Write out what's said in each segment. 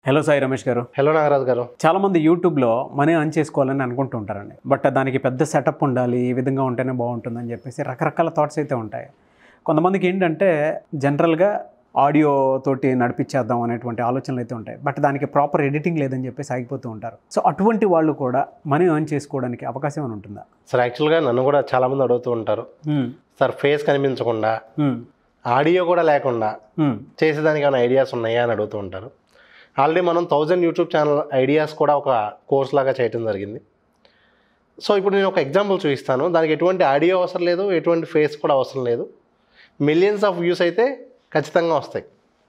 hello Sai Ramesh గారు hello Nagaraju గారు చాలా మంది యూట్యూబ్లో మనీ అర్న్ చేసుకోవాలని అనుకుంటూ ఉంటారండి బట్ దానికి పెద్ద సెటప్ ఉండాలి ఈ విధంగా ఉంటేనే బాగుంటుందని చెప్పేసి రకరకాల థాట్స్ అయితే ఉంటాయి కొంతమందికి ఏంటంటే జనరల్గా ఆడియో తోటి నడిపించేద్దాం అనేటువంటి ఆలోచనలు అయితే ఉంటాయి బట్ దానికి ప్రాపర్ ఎడిటింగ్ లేదని చెప్పేసి ఆగిపోతూ ఉంటారు సో అటువంటి వాళ్ళు కూడా మనీ ఎర్న్ చేసుకోవడానికి అవకాశం ఏమైనా ఉంటుందా సార్ యాక్చువల్గా నన్ను కూడా చాలామంది అడుగుతూ ఉంటారు సార్ ఫేస్ కనిపించకుండా ఆడియో కూడా లేకుండా చేసేదానికి ఏమైనా ఐడియాస్ ఉన్నాయా అని అడుగుతూ ఉంటారు ఆల్రెడీ మనం థౌజండ్ యూట్యూబ్ ఛానల్ ఐడియాస్ కూడా ఒక కోర్స్ లాగా చేయడం జరిగింది సో ఇప్పుడు నేను ఒక ఎగ్జాంపుల్ చూపిస్తాను దానికి ఎటువంటి ఆడియో అవసరం లేదు ఎటువంటి ఫేస్ కూడా అవసరం లేదు మిలియన్స్ ఆఫ్ వ్యూస్ అయితే ఖచ్చితంగా వస్తాయి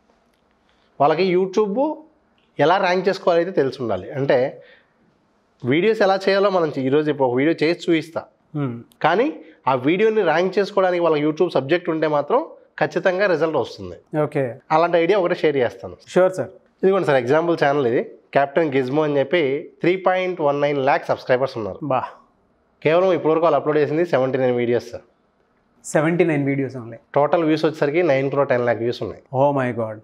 వాళ్ళకి యూట్యూబ్ ఎలా ర్యాంక్ చేసుకోవాలో అయితే తెలిసి ఉండాలి అంటే వీడియోస్ ఎలా చేయాలో మనం ఈరోజు ఇప్పుడు ఒక వీడియో చేసి చూపిస్తా కానీ ఆ వీడియోని ర్యాంక్ చేసుకోవడానికి వాళ్ళ యూట్యూబ్ సబ్జెక్ట్ ఉంటే మాత్రం ఖచ్చితంగా రిజల్ట్ వస్తుంది ఓకే అలాంటి ఐడియా ఒకటి షేర్ చేస్తాను షూర్ సార్ ఇదిగోండి సార్ ఎగ్జాంపుల్ ఛానల్ ఇది కెప్టెన్ గిజ్మో అని చెప్పి three point one nine lakh subscribers ఉన్నారు బా కేవలం ఇప్పటివరకు వాళ్ళు అప్లోడ్ చేసింది seventy nine videos sir seventy nine videos only total views వచ్చేసరికి nine crore ten lakh views ఉన్నాయి ఓ మై గాడ్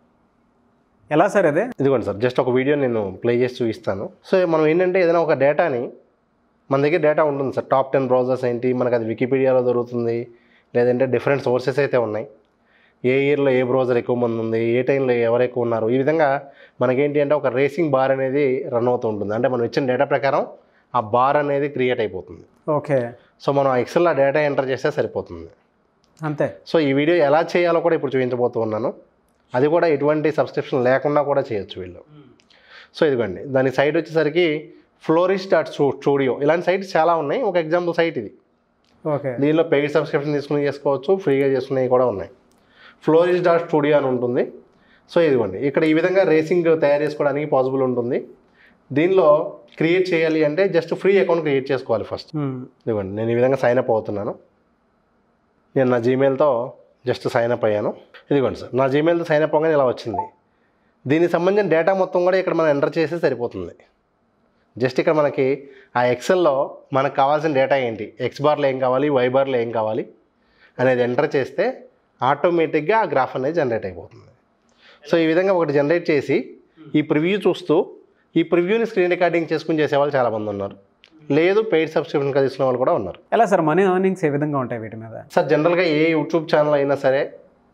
ఎలా సార్ అదే ఇదిగోండి సార్ జస్ట్ ఒక వీడియో నేను ప్లే చేసి చూపిస్తాను సో మనం ఏంటంటే ఏదైనా ఒక డేటాని మన దగ్గర డేటా ఉంటుంది సార్ టాప్ టెన్ బ్రౌజర్స్ ఏంటి మనకు అది వికీపీడియాలో దొరుకుతుంది లేదంటే డిఫరెంట్ సోర్సెస్ అయితే ఉన్నాయి ఏ ఇయర్లో ఏ బ్రౌజర్ ఎక్కువ మంది ఉంది ఏ టైంలో ఎవరు ఎక్కువ ఉన్నారు ఈ విధంగా మనకేంటి అంటే ఒక రేసింగ్ బార్ అనేది రన్ అవుతూ ఉంటుంది అంటే మనం ఇచ్చిన డేటా ప్రకారం ఆ బార్ అనేది క్రియేట్ అయిపోతుంది ఓకే సో మనం ఆ ఎక్సెల్లో డేటా ఎంటర్ చేస్తే సరిపోతుంది అంతే సో ఈ వీడియో ఎలా చేయాలో కూడా ఇప్పుడు చూపించబోతూ ఉన్నాను అది కూడా ఎటువంటి సబ్స్క్రిప్షన్ లేకుండా కూడా చేయొచ్చు వీళ్ళు సో ఇదిగోండి దాని సైట్ వచ్చేసరికి ఫ్లోరిష్ డాట్ స్టూడియో ఇలాంటి సైట్స్ చాలా ఉన్నాయి ఒక ఎగ్జాంపుల్ సైట్ ఇది ఓకే దీనిలో పెయిడ్ సబ్స్క్రిప్షన్ తీసుకుని చేసుకోవచ్చు ఫ్రీగా చేసుకునేవి కూడా ఉన్నాయి ఫ్లోరిష్ డాట్ స్టూడియో అని ఉంటుంది సో ఇదిగోండి ఇక్కడ ఈ విధంగా రేసింగ్ తయారు చేసుకోవడానికి పాసిబుల్ ఉంటుంది దీనిలో క్రియేట్ చేయాలి అంటే జస్ట్ ఫ్రీ అకౌంట్ క్రియేట్ చేసుకోవాలి ఫస్ట్ ఇదిగోండి నేను ఈ విధంగా సైన్ అప్ అవుతున్నాను నేను నా జీమెయిల్తో జస్ట్ సైన్ అప్ అయ్యాను ఇదిగోండి సార్ నా జీమెయిల్తో సైన్ అప్ అవ్వగానే ఇలా వచ్చింది దీనికి సంబంధించిన డేటా మొత్తం కూడా ఇక్కడ మనం ఎంటర్ చేస్తే సరిపోతుంది జస్ట్ ఇక్కడ మనకి ఆ ఎక్సెల్లో మనకు కావాల్సిన డేటా ఏంటి ఎక్స్ బార్లో ఏం కావాలి వై బార్లో ఏం కావాలి అనేది ఎంటర్ చేస్తే ఆటోమేటిక్గా ఆ గ్రాఫ్ అనేది జనరేట్ అయిపోతుంది సో ఈ విధంగా ఒకటి జనరేట్ చేసి ఈ ప్రివ్యూ చూస్తూ ఈ ప్రివ్యూని స్క్రీన్ రికార్డింగ్ చేసుకుని చేసేవాళ్ళు చాలామంది ఉన్నారు లేదు పెయిడ్ సబ్స్క్రిప్షన్ తీసుకునే వాళ్ళు కూడా ఉన్నారు ఎలా సార్ మనీ ఎర్నింగ్స్ ఏ విధంగా ఉంటాయి వీటి మీద సార్ జనరల్గా ఏ యూట్యూబ్ ఛానల్ అయినా సరే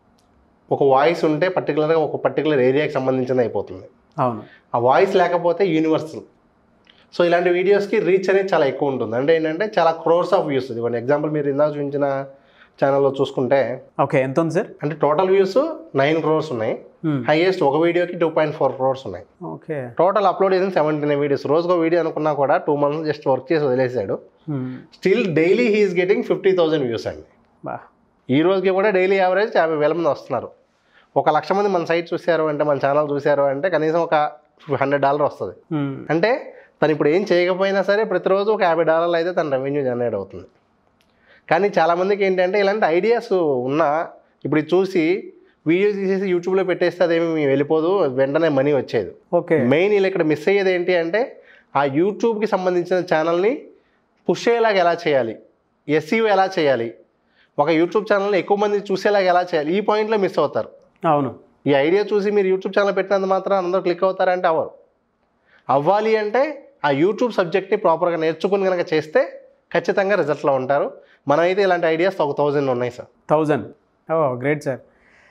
ఒక వాయిస్ ఉంటే పర్టికులర్గా ఒక పర్టికులర్ ఏరియాకి సంబంధించింది అయిపోతుంది అవును ఆ వాయిస్ లేకపోతే యూనివర్సల్ సో ఇలాంటి వీడియోస్కి రీచ్ అనేది చాలా ఎక్కువ ఉంటుంది అంటే ఏంటంటే చాలా క్రోర్స్ ఆఫ్ వ్యూస్ ఇదిగోండి ఎగ్జాంపుల్ మీరు ఇందాక చూపించిన ఛానల్లో చూసుకుంటే ఓకే ఎంత ఉంది సార్ అంటే టోటల్ వ్యూస్ నైన్ క్రోర్స్ ఉన్నాయి హైయెస్ట్ ఒక వీడియోకి టూ పాయింట్ ఫోర్ క్రోర్స్ ఉన్నాయి ఓకే టోటల్ అప్లోడ్ చేసిన సెవెంటీ నైన్ వీడియోస్ రోజుకో వీడియో అనుకున్నా కూడా టూ మంత్స్ జస్ట్ వర్క్ చేసి వదిలేశాడు still daily he is getting fifty thousand views అండి బా ఈ రోజుకి కూడా డైలీ యావరేజ్ యాభై వేల మంది వస్తున్నారు ఒక లక్ష మంది మన సైట్ చూశారు అంటే మన ఛానల్ చూశారు అంటే కనీసం ఒక హండ్రెడ్ డాలర్ వస్తుంది అంటే తను ఇప్పుడు ఏం చేయకపోయినా సరే ప్రతిరోజు ఒక యాభై డాలర్లు అయితే తన రెవెన్యూ జనరేట్ అవుతుంది కానీ చాలామందికి ఏంటంటే ఇలాంటి ఐడియాస్ ఉన్నా ఇప్పుడు ఇది చూసి వీడియో తీసేసి యూట్యూబ్లో పెట్టేస్తే అదేమి వెళ్ళిపోదు వెంటనే మనీ వచ్చేది ఓకే మెయిన్ వీళ్ళు ఇక్కడ మిస్ అయ్యేది ఏంటి అంటే ఆ యూట్యూబ్కి సంబంధించిన ఛానల్ని పుష్ అయ్యేలాగా ఎలా చేయాలి ఎస్ఈఓ ఎలా చేయాలి ఒక యూట్యూబ్ ఛానల్ని ఎక్కువ మంది చూసేలాగా ఎలా చేయాలి ఈ పాయింట్లో మిస్ అవుతారు అవును ఈ ఐడియా చూసి మీరు యూట్యూబ్ ఛానల్ పెట్టినంత మాత్రం అందరూ క్లిక్ అవుతారంటే అవ్వరు అవ్వాలి అంటే ఆ యూట్యూబ్ సబ్జెక్ట్ని ప్రాపర్గా నేర్చుకుని కనుక చేస్తే ఖచ్చితంగా రిజల్ట్లో ఉంటారు మనమైతే ఇలాంటి ఐడియాస్ ఒక థౌజండ్ ఉన్నాయి sir thousand oh great sir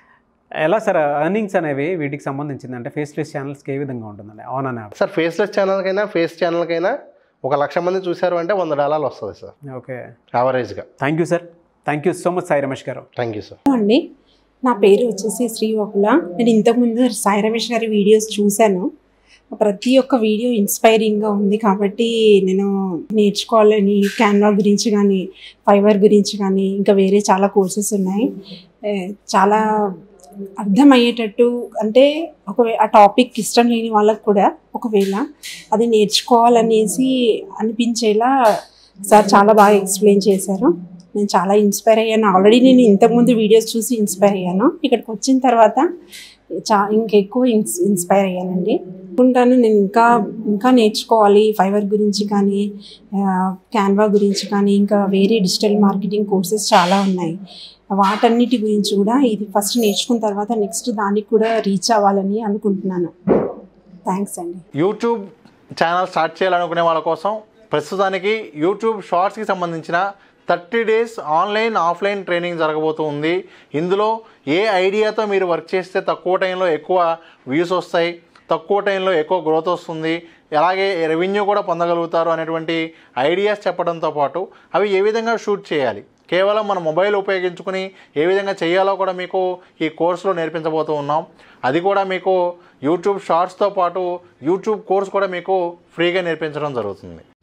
ఎలా సార్ ఎర్నింగ్స్ అనేవి వీటికి సంబంధించింది అంటే ఫేస్లెస్ ఛానల్స్కి ఏ విధంగా ఉంటుందండి on an app sir faceless ఛానల్కైనా ఫేస్ ఛానల్కైనా ఒక లక్ష మంది చూశారు అంటే వంద డాలర్లు వస్తుంది సార్ ఓకే యావరేజ్గా thank you sir thank you so much Sai Ramesh garu thank you sir అండి నా పేరు వచ్చేసి శ్రీ వకుల నేను ఇంతకుముందు సాయి రమేష్ గారి వీడియోస్ చూశాను ప్రతి ఒక్క వీడియో ఇన్స్పైరింగ్గా ఉంది కాబట్టి నేను నేర్చుకోవాలని క్యాన్వా గురించి కానీ ఫైబర్ గురించి కానీ ఇంకా వేరే చాలా కోర్సెస్ ఉన్నాయి ఏ, చాలా అర్థమయ్యేటట్టు అంటే ఒకవే ఆ టాపిక్ ఇష్టం లేని వాళ్ళకు కూడా ఒకవేళ అది నేర్చుకోవాలనేసి అనిపించేలా సార్ చాలా బాగా ఎక్స్ప్లెయిన్ చేశారు నేను చాలా ఇన్స్పైర్ అయ్యాను ఆల్రెడీ నేను ఇంతకుముందు వీడియోస్ చూసి ఇన్స్పైర్ అయ్యాను ఇక్కడికి వచ్చిన తర్వాత చా ఇంకెక్కువ ఇన్స్ ఇన్స్పైర్ అయ్యానండి అనుకుంటాను నేను ఇంకా ఇంకా నేర్చుకోవాలి ఫైబర్ గురించి కానీ క్యాన్వా గురించి కానీ ఇంకా వేరే డిజిటల్ మార్కెటింగ్ కోర్సెస్ చాలా ఉన్నాయి వాటన్నిటి గురించి కూడా ఇది ఫస్ట్ నేర్చుకున్న తర్వాత నెక్స్ట్ దానికి కూడా రీచ్ అవ్వాలని అనుకుంటున్నాను థ్యాంక్స్ అండి యూట్యూబ్ ఛానల్ స్టార్ట్ చేయాలనుకునే వాళ్ళ కోసం ప్రస్తుతానికి యూట్యూబ్ షార్ట్స్కి సంబంధించిన thirty days online offline training జరగబోతూ ఉంది ఇందులో ఏ ఐడియాతో మీరు వర్క్ చేస్తే తక్కువ టైంలో ఎక్కువ వ్యూస్ వస్తాయి తక్కువ టైంలో ఎక్కువ గ్రోత్ వస్తుంది అలాగే రెవెన్యూ కూడా పొందగలుగుతారు అనేటువంటి ఐడియాస్ చెప్పడంతో పాటు అవి ఏ విధంగా షూట్ చేయాలి కేవలం మన మొబైల్ ఉపయోగించుకుని ఏ విధంగా చేయాలో కూడా మీకు ఈ కోర్సులో నేర్పించబోతూ ఉన్నాం అది కూడా మీకు యూట్యూబ్ షార్ట్స్తో పాటు యూట్యూబ్ కోర్స్ కూడా మీకు ఫ్రీగా నేర్పించడం జరుగుతుంది